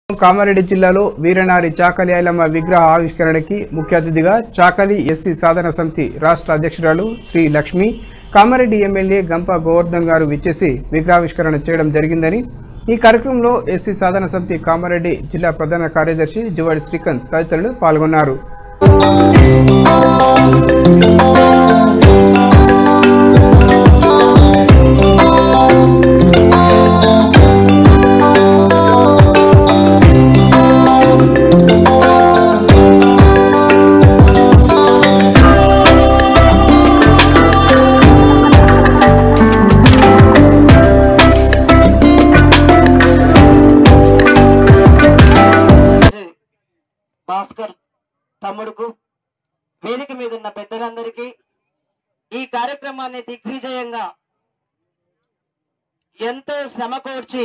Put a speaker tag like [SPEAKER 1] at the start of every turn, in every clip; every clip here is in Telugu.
[SPEAKER 1] కామారెడ్డి జిల్లాలో వీరనారి చాకలి ఐలమ్మ విగ్రహ ఆవిష్కరణకి ముఖ్య అతిథిగా చాకలి ఎస్సీ సాధన సమితి రాష్ట్ర అధ్యక్షురాలు శ్రీ లక్ష్మి కామారెడ్డి ఎమ్మెల్యే గంప గోవర్ధన్ గారు విచ్చేసి విగ్రహావిష్కరణ చేయడం జరిగిందని ఈ కార్యక్రమంలో ఎస్సీ సాధన సమితి కామారెడ్డి జిల్లా ప్రధాన కార్యదర్శి జువాడి శ్రీకాంత్ తదితరులు పాల్గొన్నారు
[SPEAKER 2] శ్రీ భాస్కర్ తమ్ముడుకు వేదిక మీద ఉన్న పెద్దలందరికీ ఈ కార్యక్రమాన్ని దిగ్విజయంగా ఎంతో శ్రమ కోర్చి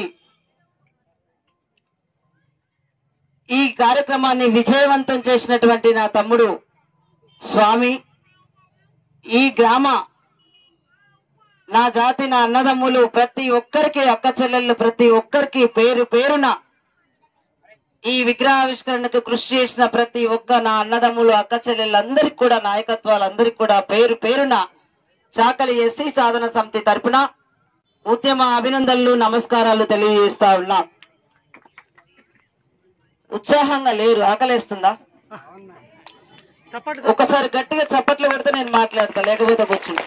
[SPEAKER 2] ఈ కార్యక్రమాన్ని విజయవంతం చేసినటువంటి నా తమ్ముడు స్వామి ఈ గ్రామ నా జాతి నా అన్నదమ్ములు ప్రతి ఒక్కరికి అక్క చెల్లెళ్ళు ప్రతి ఒక్కరికి పేరు పేరున ఈ విగ్రహావిష్కరణకు కృషి చేసిన ప్రతి ఒక్క నా అన్నదమ్ములు అక్క చెల్లెళ్ళందరికీ కూడా నాయకత్వాలందరికీ కూడా పేరు పేరున చాకలి ఎస్సీ సాధన సమితి తరపున ఉద్యమ అభినందనలు నమస్కారాలు తెలియజేస్తా ఉన్నా ఉత్సాహంగా లేరు ఆకలేస్తుందా ఒకసారి గట్టిగా చప్పట్లు పెడితే నేను మాట్లాడతా లేకపోతే కూర్చుంటా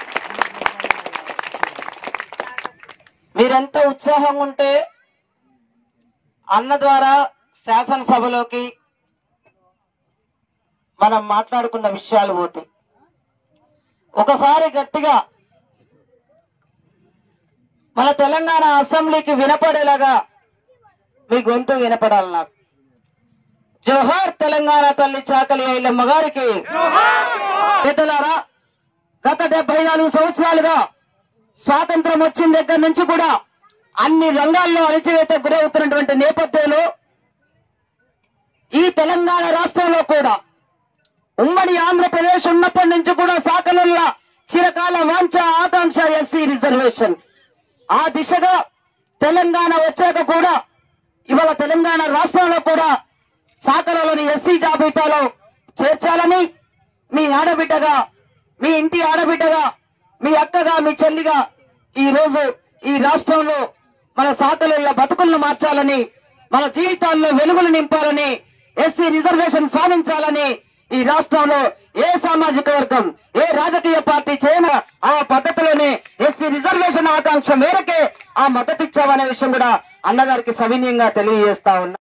[SPEAKER 2] మీరెంత ఉత్సాహంగా ఉంటే అన్న ద్వారా శాసనసభలోకి మనం మాట్లాడుకున్న విషయాలు పోతాయి ఒకసారి గట్టిగా మన తెలంగాణ అసెంబ్లీకి వినపడేలాగా మీ గొంతు వినపడాలి నాకు జోహార్ తెలంగాణ తల్లి చాకలి ఐలమ్మ గారికి పెద్దలారా గత డెబ్బై నాలుగు సంవత్సరాలుగా స్వాతంత్రం వచ్చిన దగ్గర నుంచి కూడా అన్ని రంగాల్లో అణచివేత గురవుతున్నటువంటి నేపథ్యంలో ఈ తెలంగాణ రాష్ట్రంలో కూడా ఉమ్మడి ఆంధ్రప్రదేశ్ ఉన్నప్పటి నుంచి కూడా సాకలుల్ల చిరకాల వాంఛ ఆకాంక్ష ఎస్సీ రిజర్వేషన్ ఆ దిశగా తెలంగాణ వచ్చాక కూడా ఇవాళ తెలంగాణ రాష్ట్రంలో కూడా సాకలలోని ఎస్సీ జాబితాలో చేర్చాలని మీ ఆడబిడ్డగా మీ ఇంటి ఆడబిడ్డగా మీ అక్కగా మీ చెల్లిగా ఈ రోజు ఈ రాష్ట్రంలో మన సాకల బతుకులను మార్చాలని మన జీవితాల్లో వెలుగులు నింపాలని ఎస్సీ రిజర్వేషన్ సాధించాలని ఈ రాష్ట్రంలో ఏ సామాజిక వర్గం ఏ రాజకీయ పార్టీ చేయన ఆ పద్ధతిలోనే ఎస్సీ రిజర్వేషన్ ఆకాంక్ష మేరకే ఆ మద్దతిచ్చామనే విషయం కూడా అన్నగారికి సవినీయంగా తెలియజేస్తా ఉన్నా